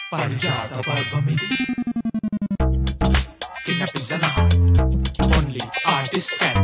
పరిజాత పర్వమిది కిన్నపిజన only artist can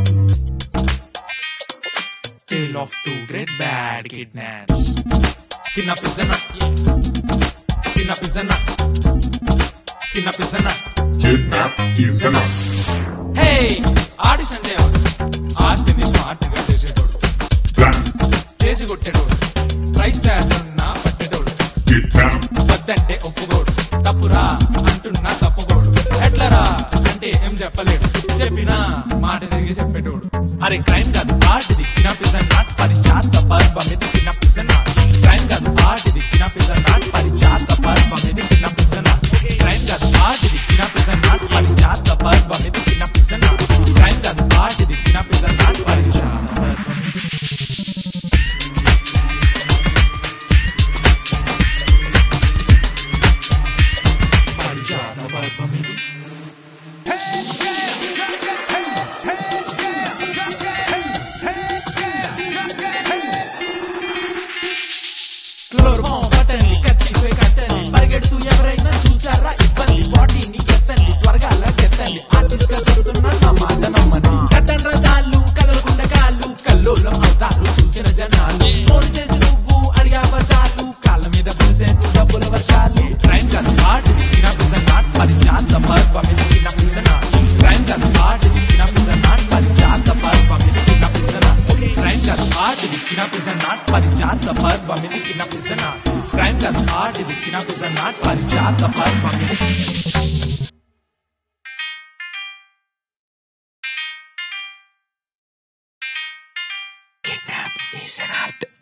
Tale of two great bad kidnaps. Kidnappizana. Kidnappizana. Kidnappizana. Kidnap is enough. Hey! Audition లేవు ఆర్టిని smart గా చేసేటోడు Plan. చేసి కొట్టేటోడు price చేస్తున్నా పట్టేటోడు Kidnap. వద్దంటే ఒప్పుకోడు తప్పురా అంటున్నా తప్పుకోడు ఎట్లరా అంటే ఏం చెప్పలేడు చెప్పినా మాట తిరిగి చెప్పేటోడు అరే క్రైమ్ కాదు ఆటిది కినపిజన్ నాట్ పరిచాత పర్వం ఇది కినపిజన్ నాట్ క్రైమ్ కాదు ఆటిది కినపిజన్ నాట్ పరిచాత పర్వం ఇది కినపిజన్ నాట్ క్రైమ్ కాదు ఆటిది కినపిజన్ నాట్ పరిచాత పర్వం ఇది కినపిజన్ నాట్ క్రైమ్ కాదు ఆటిది కినపిజన్ నాట్ పరిచాత పర్వం ఇది పరిచాత పర్వం ఇది క్లోరోఫామ్ బటన్ని కత్తిపై కట్టండి పరిగెడుతూ ఎవరైనా చూసారా ఇబ్బంది బాడీని ఎత్తండి త్వరగా ఎత్తండి ఆర్టిస్ట్ గా చెబుతున్నా నా మాట నమ్మని కట్టండ్ర కాళ్ళు కదలకుండా కాళ్ళు కల్లోలం అవుతారు చూసిన జనాలు ఫోన్ చేసి నువ్వు అడిగావా చాలు కాళ్ళ మీద పిలిసేట్టు డబ్బుల వర్షాలు క్రైమ్ కాదు ఆటిది తిన నాట్ పరిచాంత పర్వం ఇది తిన క్రైమ్ కాదు ఆటిది తిన నాట్ పరిచాంత పర్వం ఇది తిన క్రైమ్ కాదు ఆటిది తిన నాట్ పరిచాంత పర్వం ఇది తిన క్రైమ్ కాదు ఆటిది తిన నాట్ పరిచాంత పర్వం ఇది Kidnap is an art.